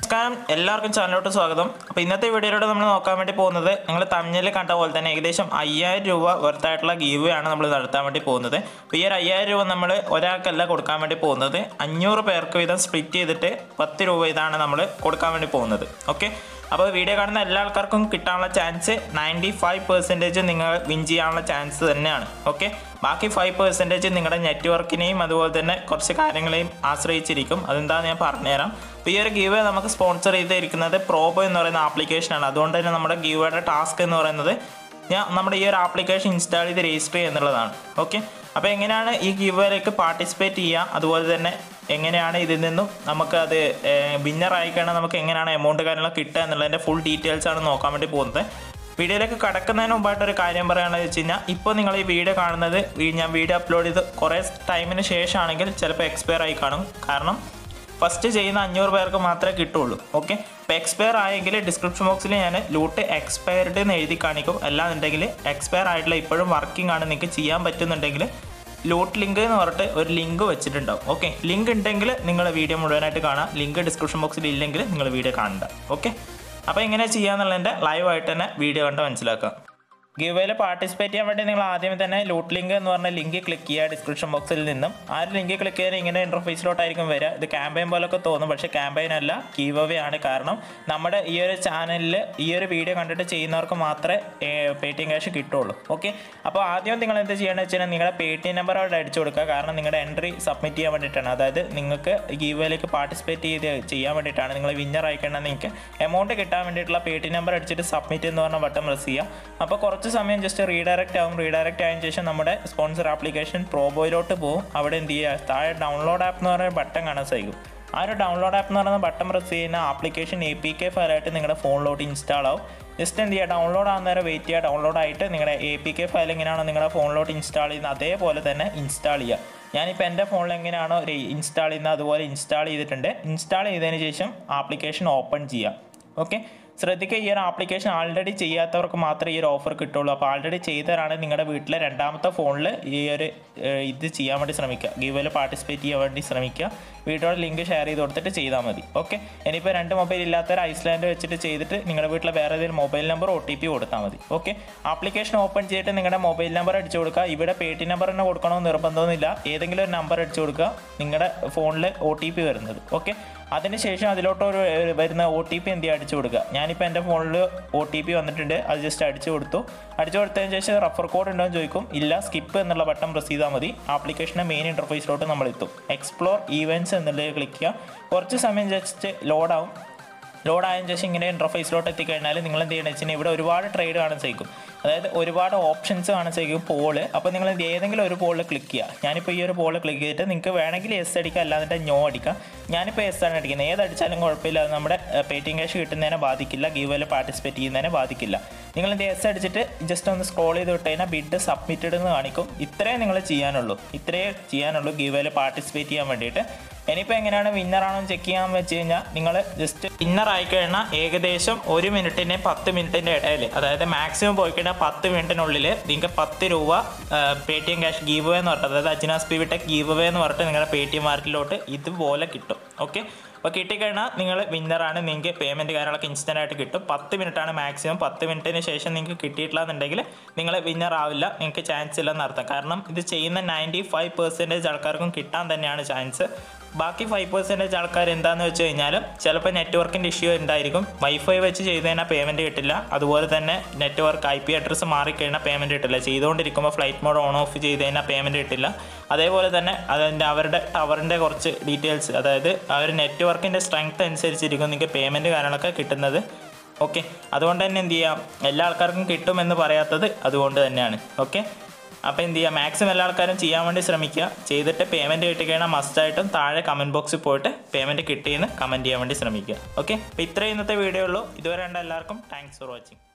നമസ്കാരം എല്ലാവർക്കും ചാനലിലോട്ട് സ്വാഗതം അപ്പോൾ ഇന്നത്തെ വീഡിയോയിലൂടെ നമ്മൾ നോക്കാൻ വേണ്ടി പോകുന്നത് നിങ്ങൾ തമിഴിൽ കണ്ട പോലെ തന്നെ ഏകദേശം അയ്യായിരം രൂപ വർത്തായിട്ടുള്ള ഗീവ് ആണ് നമ്മൾ നടത്താൻ വേണ്ടി പോകുന്നത് അപ്പോൾ ഈ ഒരു അയ്യായിരം രൂപ നമ്മൾ ഒരാൾക്കല്ല കൊടുക്കാൻ വേണ്ടി പോകുന്നത് അഞ്ഞൂറ് പേർക്ക് വീതം സ്പ്ലിറ്റ് ചെയ്തിട്ട് പത്ത് രൂപ ഇതാണ് നമ്മൾ കൊടുക്കാൻ വേണ്ടി പോകുന്നത് ഓക്കെ അപ്പോൾ വീഡിയോ കാണുന്ന എല്ലാ ആൾക്കാർക്കും കിട്ടാനുള്ള ചാൻസ് നയൻറ്റി ഫൈവ് പെർസെൻറ്റേജ് നിങ്ങൾ വിൻ ചെയ്യാനുള്ള ചാൻസ് തന്നെയാണ് ഓക്കെ ബാക്കി ഫൈവ് പെർസെൻറ്റേജ് നിങ്ങളുടെ നെറ്റ്വർക്കിനെയും അതുപോലെ തന്നെ കുറച്ച് കാര്യങ്ങളെയും ആശ്രയിച്ചിരിക്കും അതെന്താണെന്ന് ഞാൻ പറഞ്ഞുതരാം അപ്പോൾ ഈ ഒരു ഗീവ് നമുക്ക് സ്പോൺസർ ചെയ്തിരിക്കുന്നത് പ്രോബോ എന്ന് പറയുന്ന ആപ്ലിക്കേഷനാണ് അതുകൊണ്ട് തന്നെ നമ്മുടെ ഗീവയുടെ ടാസ്ക് എന്ന് പറയുന്നത് ഞാൻ നമ്മുടെ ഈ ഒരു ആപ്ലിക്കേഷൻ ഇൻസ്റ്റാൾ ചെയ്ത് രജിസ്റ്റർ ചെയ്യുക എന്നുള്ളതാണ് ഓക്കെ അപ്പോൾ എങ്ങനെയാണ് ഈ ഗീവയിലേക്ക് പാർട്ടിസിപ്പേറ്റ് ചെയ്യുക അതുപോലെ തന്നെ എങ്ങനെയാണ് ഇതിൽ നിന്നും നമുക്ക് അത് വിന്നർ ആയിക്കഴിഞ്ഞാൽ നമുക്ക് എങ്ങനെയാണ് എമൗണ്ട് കാര്യങ്ങളൊക്കെ കിട്ടുക എന്നുള്ളതിൻ്റെ ഫുൾ ഡീറ്റെയിൽസ് ആണ് നോക്കാൻ വേണ്ടി പോകുന്നത് വീഡിയോയിലേക്ക് കടക്കുന്നതിന് മുമ്പായിട്ട് ഒരു കാര്യം പറയുകയാണെന്ന് വെച്ച് കഴിഞ്ഞാൽ ഇപ്പോൾ നിങ്ങൾ ഈ വീഡിയോ കാണുന്നത് ഈ ഞാൻ വീഡിയോ അപ്ലോഡ് ചെയ്ത് കുറേ ടൈമിന് ശേഷമാണെങ്കിൽ ചിലപ്പോൾ എക്സ്പയർ ആയി കാണും കാരണം ഫസ്റ്റ് ചെയ്യുന്ന അഞ്ഞൂറ് പേർക്ക് മാത്രമേ കിട്ടുള്ളൂ ഓക്കെ അപ്പോൾ എക്സ്പയർ ആയെങ്കിൽ ഡിസ്ക്രിപ്ഷൻ ബോക്സിൽ ഞാൻ ലൂട്ട് എക്സ്പയർഡ് എന്ന് എഴുതി കാണിക്കും അല്ലാന്നുണ്ടെങ്കിൽ എക്സ്പയർ ആയിട്ടുള്ള ഇപ്പോഴും വർക്കിംഗ് ആണ് നിങ്ങൾക്ക് ചെയ്യാൻ പറ്റുന്നുണ്ടെങ്കിൽ ലൂട്ട് ലിങ്ക് എന്ന് പറഞ്ഞിട്ട് ഒരു ലിങ്ക് വെച്ചിട്ടുണ്ടാവും ഓക്കെ ലിങ്ക് ഉണ്ടെങ്കിൽ നിങ്ങൾ വീഡിയോ മുഴുവനായിട്ട് കാണാം ലിങ്ക് ഡിസ്ക്രിപ്ഷൻ ബോക്സിൽ ഇല്ലെങ്കിൽ നിങ്ങൾ വീഡിയോ കാണണ്ട ഓക്കെ അപ്പോൾ എങ്ങനെ ചെയ്യാന്നുള്ളതിൻ്റെ ലൈവായിട്ട് തന്നെ വീഡിയോ കണ്ട് മനസ്സിലാക്കാം ഗിവേയിൽ പാർട്ടിസിപ്പേറ്റ് ചെയ്യാൻ വേണ്ടി നിങ്ങൾ ആദ്യം തന്നെ ലൂട്ട് ലിങ്ക് എന്ന് പറഞ്ഞ ലിങ്ക് ക്ലിക്ക് ചെയ്യുക ഡിസ്ക്രിപ്ഷൻ ബോക്സിൽ നിന്നും ആ ഒരു ലിങ്ക് ക്ലിക്ക് ചെയ്യാൻ ഇങ്ങനെ ഇൻ്റർഫേസിലോട്ടായിരിക്കും വരിക ഇത് ക്യാമ്പയിൻ പോലൊക്കെ തോന്നും പക്ഷേ ക്യാമ്പയിൻ അല്ല ഗീവ് ആണ് കാരണം നമ്മുടെ ഈ ഒരു ചാനലിൽ ഈ ഒരു വീഡിയോ കണ്ടിട്ട് ചെയ്യുന്നവർക്ക് മാത്രമേ പേ ടി എം ക്യാഷ് കിട്ടുള്ളൂ ഓക്കെ അപ്പോൾ ആദ്യം നിങ്ങൾ എന്ത് ചെയ്യണമെന്ന് വെച്ച് കഴിഞ്ഞാൽ നിങ്ങളുടെ പേ ടി എം നമ്പർ അവിടെ അടിച്ചു കൊടുക്കുക കാരണം നിങ്ങളുടെ എൻട്രി സബ്മിറ്റ് ചെയ്യാൻ വേണ്ടിയിട്ടാണ് അതായത് നിങ്ങൾക്ക് ഗീവേയിലേക്ക് പാർട്ടിസിപ്പേറ്റ് ചെയ്ത് ചെയ്യാൻ വേണ്ടിയിട്ടാണ് നിങ്ങൾ വിന്നർ ആയിക്കഴിഞ്ഞാൽ നിങ്ങൾക്ക് എമൗണ്ട് കിട്ടാൻ വേണ്ടിയിട്ടുള്ള പേ ടി നമ്പർ അടിച്ചിട്ട് സബ്മിറ്റ് എന്ന് പറഞ്ഞ ബട്ടൺ പ്രസ് ചെയ്യുക അപ്പോൾ കുറച്ച് സമയം ജസ്റ്റ് റീഡയറക്റ്റ് ആവും റീഡയറക്റ്റ് ആയതിനു ശേഷം നമ്മുടെ സ്പോൺസർ ആപ്ലിക്കേഷൻ പ്രോബോയിലോട്ട് പോകും അവിടെ എന്ത് ചെയ്യുക താഴെ ഡൗൺലോഡ് ആപ്പ് എന്ന് പറയുന്ന ബട്ടൺ കാണാൻ സാധിക്കും ആ ഒരു ഡൗൺലോഡ് ആപ്പ് എന്ന് പറയുന്ന ബട്ടൺ പ്രസ് ചെയ്യുന്ന ആപ്ലിക്കേഷൻ എ പി കെ ഫയലായിട്ട് നിങ്ങളുടെ ഫോണിലോട്ട് ഇൻസ്റ്റാൾ ആവും ജസ്റ്റ് എന്ത് ചെയ്യുക ഡൗൺലോഡ് ആകുന്ന നേരം വെയിറ്റ് ചെയ്യുക ഡൗൺലോഡ് ആയിട്ട് നിങ്ങളുടെ എ പി കെ ഫയൽ എങ്ങനെയാണോ നിങ്ങളുടെ ഫോണിലോട്ട് ഇൻസ്റ്റാൾ ചെയ്യുന്നത് അതേപോലെ തന്നെ ഇൻസ്റ്റാൾ ചെയ്യുക ഞാനിപ്പോൾ എൻ്റെ ഫോണിൽ എങ്ങനെയാണോ ഇൻസ്റ്റാൾ ചെയ്യുന്നത് അതുപോലെ ഇൻസ്റ്റാൾ ചെയ്തിട്ടുണ്ട് ഇൻസ്റ്റാൾ ചെയ്തതിന് ശേഷം ആപ്ലിക്കേഷൻ ഓപ്പൺ ചെയ്യുക ഓക്കെ ശ്രദ്ധിക്കുക ഈ ഒരു ആപ്ലിക്കേഷൻ ആൾറെഡി ചെയ്യാത്തവർക്ക് മാത്രമേ ഈ ഒരു ഓഫർ കിട്ടുള്ളൂ അപ്പോൾ ആൾറെഡി ചെയ്തവരാണ് നിങ്ങളുടെ വീട്ടിലെ രണ്ടാമത്തെ ഫോണിൽ ഈ ഒരു ഏഹ്, ഇത് ചെയ്യാൻ വേണ്ടി ശ്രമിക്കുക ഗീവയിൽ പാർട്ടിസിപ്പേറ്റ് ചെയ്യാൻ വേണ്ടി ശ്രമിക്കുക വീഡിയോയുടെ ലിങ്ക് ഷെയർ ചെയ്ത് കൊടുത്തിട്ട് ചെയ്താൽ മതി ഓക്കെ ഇനിയിപ്പോൾ രണ്ട് മൊബൈൽ ഇല്ലാത്തവർ ഐസ്ലാൻഡ് വെച്ചിട്ട് ചെയ്തിട്ട് നിങ്ങളുടെ വീട്ടിലെ വേറെ ഏതെങ്കിലും mobile number O T P കൊടുത്താൽ മതി ഓക്കെ ആപ്ലിക്കേഷൻ ഓപ്പൺ ചെയ്തിട്ട് നിങ്ങളുടെ മൊബൈൽ നമ്പർ അടിച്ചു കൊടുക്കുക ഇവിടെ പേ ടി നമ്പർ തന്നെ കൊടുക്കണമെന്ന് നിർബന്ധമൊന്നുമില്ല ഏതെങ്കിലും ഒരു നമ്പർ അടിച്ചു കൊടുക്കുക നിങ്ങളുടെ ഫോണിൽ ഒ ടി പി വരുന്നത് ഓക്കെ അതിനുശേഷം അതിലോട്ട് ഒരു ഒരു വരുന്ന ഒ ടി പി എന്ത് ചെയ്യുക അടിച്ചു കൊടുക്കുക ഞാനിപ്പോൾ എൻ്റെ ഫോണിൽ ഒ ടി പി വന്നിട്ടുണ്ട് അത് ജസ്റ്റ് അടിച്ചു കൊടുത്തു അടിച്ചു കൊടുത്തതിന് ശേഷം റഫർ കോഡ് ഉണ്ടോ എന്ന് ചോദിക്കും ഇല്ല സ്കിപ്പ് എന്നുള്ള ബട്ടൺ പ്രസ് ചെയ്താൽ മതി ആപ്ലിക്കേഷൻ്റെ മെയിൻ ഇൻ്റർഫേസിലോട്ട് നമ്മൾ എത്തും എക്സ്പ്ലോർ ഈവൻറ്റ്സ് എന്നുള്ളത് ക്ലിക്ക് ചെയ്യുക കുറച്ച് സമയം ജസ്റ്റ് ലോഡാവും ലോഡ് ആയതിനു ശേഷം ഇങ്ങനെ ഇൻ്റർഫേസിലോട്ട് എത്തിക്കഴിഞ്ഞാൽ നിങ്ങൾ എന്ത് ചെയ്യണമെന്ന് വെച്ചാൽ ഇവിടെ ഒരുപാട് ട്രേഡ് കാണാൻ സാധിക്കും അതായത് ഒരുപാട് ഓപ്ഷൻസ് കാണാൻ സാധിക്കും പോള് അപ്പോൾ നിങ്ങൾ എന്ത് ചെയ്യുക? ഏതെങ്കിലും ഒരു പോളിൽ ക്ലിക്ക് ചെയ്യുക ഞാനിപ്പോൾ ഈ ഒരു പോളിൽ ക്ലിക്ക് ചെയ്തിട്ട് നിങ്ങൾക്ക് വേണമെങ്കിൽ എസ് അടിക്കുക അല്ലാതെ നോ അടിക്കാം ഞാനിപ്പോൾ എസ് ആണ് അടിക്കുന്നത് ഏത് അടിച്ചാലും കുഴപ്പമില്ല അത് നമ്മുടെ പേ ടി എം ക്യാഷ് കിട്ടുന്നതിനെ ബാധിക്കില്ല ഗീവയിൽ പാർട്ടിസിപ്പേറ്റ് ചെയ്യുന്നതിനെ ബാധിക്കില്ല നിങ്ങൾ എന്ത് എസ് അടിച്ചിട്ട് ജസ്റ്റ് ഒന്ന് സ്ക്രോൾ ചെയ്ത് വിട്ട് കഴിഞ്ഞാൽ ബിഡ് സബ്മിറ്റഡ് എന്ന് കാണിക്കും ഇത്രയും നിങ്ങൾ ചെയ്യാനുള്ളൂ ഇത്രയേ ചെയ്യാനുള്ളൂ ഗീവയിൽ പാർട്ടിസിപ്പേറ്റ് ചെയ്യാൻ വേണ്ടിയിട്ട് ഇനിയിപ്പോൾ എങ്ങനെയാണ് വിന്നർ ആണോ ചെക്ക് ചെയ്യാൻ വെച്ച് കഴിഞ്ഞാൽ നിങ്ങൾ ജസ്റ്റ് വിന്നർ ആയിക്കഴിഞ്ഞാൽ ഏകദേശം ഒരു മിനിറ്റിൻ്റെ പത്ത് മിനിറ്റിൻ്റെ ഇടയിൽ അതായത് മാക്സിമം പോയി കഴിഞ്ഞാൽ പത്ത് മിനിറ്റിനുള്ളിൽ നിങ്ങൾക്ക് പത്ത് രൂപ Paytm cash give എന്ന് പറഞ്ഞിട്ട് അതായത് അജിനാസ് പി വിടെക് ഗീവ് എന്ന് പറഞ്ഞിട്ട് നിങ്ങളുടെ പേ ടി എം മാർക്കിലോട്ട് ഇതുപോലെ കിട്ടും ഓക്കെ അപ്പോൾ കിട്ടിക്കഴിഞ്ഞാൽ നിങ്ങൾ വിന്നറാണ് നിങ്ങൾക്ക് പേയ്മെൻറ്റ് കാര്യങ്ങളൊക്കെ ഇൻസ്റ്റൻ്റ് ആയിട്ട് കിട്ടും പത്ത് മിനിറ്റാണ് മാക്സിമം പത്ത് മിനിറ്റിന് ശേഷം നിങ്ങൾക്ക് കിട്ടിയിട്ടില്ല എന്നുണ്ടെങ്കിൽ നിങ്ങൾ വിന്നർ ആവില്ല നിങ്ങൾക്ക് ചാൻസ് ഇല്ലെന്ന് അർത്ഥം കാരണം ഇത് ചെയ്യുന്ന നയൻറ്റി ഫൈവ് പെർസെൻറ്റേജ് ആൾക്കാർക്കും കിട്ടാൻ തന്നെയാണ് ചാൻസ് ബാക്കി ഫൈവ് പെർസെൻറ്റേജ് ആൾക്കാർ എന്താണെന്ന് വെച്ച് കഴിഞ്ഞാൽ ചിലപ്പോൾ നെറ്റ്വർക്കിൻ്റെ ഇഷ്യൂ ഉണ്ടായിരിക്കും വൈഫൈ വെച്ച് ചെയ്ത് കഴിഞ്ഞാൽ പേയ്മെൻറ്റ് കിട്ടില്ല അതുപോലെ തന്നെ നെറ്റ്വർക്ക് ഐ പി അഡ്രസ്സ് മാറിക്കഴിഞ്ഞാൽ പേയ്മെൻറ്റ് കിട്ടില്ല ചെയ്തുകൊണ്ടിരിക്കുമ്പോൾ ഫ്ലൈറ്റ് മോഡ് ഓൺ ഓഫ് ചെയ്ത് കഴിഞ്ഞാൽ പേയ്മെൻറ്റ് കിട്ടില്ല അതേപോലെ തന്നെ അതിൻ്റെ അവരുടെ ടവറിൻ്റെ കുറച്ച് ഡീറ്റെയിൽസ് അതായത് അവർ നെറ്റ്വർക്കിൻ്റെ സ്ട്രെങ്ത് അനുസരിച്ചിരിക്കും നിങ്ങൾക്ക് പേയ്മെൻറ്റ് കാര്യങ്ങളൊക്കെ കിട്ടുന്നത് ഓക്കെ അതുകൊണ്ട് തന്നെ എന്ത് ചെയ്യാം എല്ലാ ആൾക്കാർക്കും കിട്ടുമെന്ന് പറയാത്തത് അതുകൊണ്ട് തന്നെയാണ് ഓക്കെ അപ്പോൾ എന്ത് ചെയ്യുക മാക്സിമം എല്ലാ ആൾക്കാരും ചെയ്യാൻ വേണ്ടി ശ്രമിക്കുക ചെയ്തിട്ട് പേയ്മെൻറ്റ് കിട്ടിക്കഴിഞ്ഞാൽ മസ്റ്റായിട്ടും താഴെ കമൻറ്റ് ബോക്സിൽ പോയിട്ട് പേയ്മെൻറ്റ് കിട്ടിയെന്ന് കമൻറ്റ് ചെയ്യാൻ വേണ്ടി ശ്രമിക്കുക ഓക്കെ അപ്പോൾ ഇത്രയും ഇന്നത്തെ വീഡിയോ ഉള്ളൂ ഇതുവരെ കണ്ട എല്ലാവർക്കും താങ്ക്സ് ഫോർ വാച്ചിങ്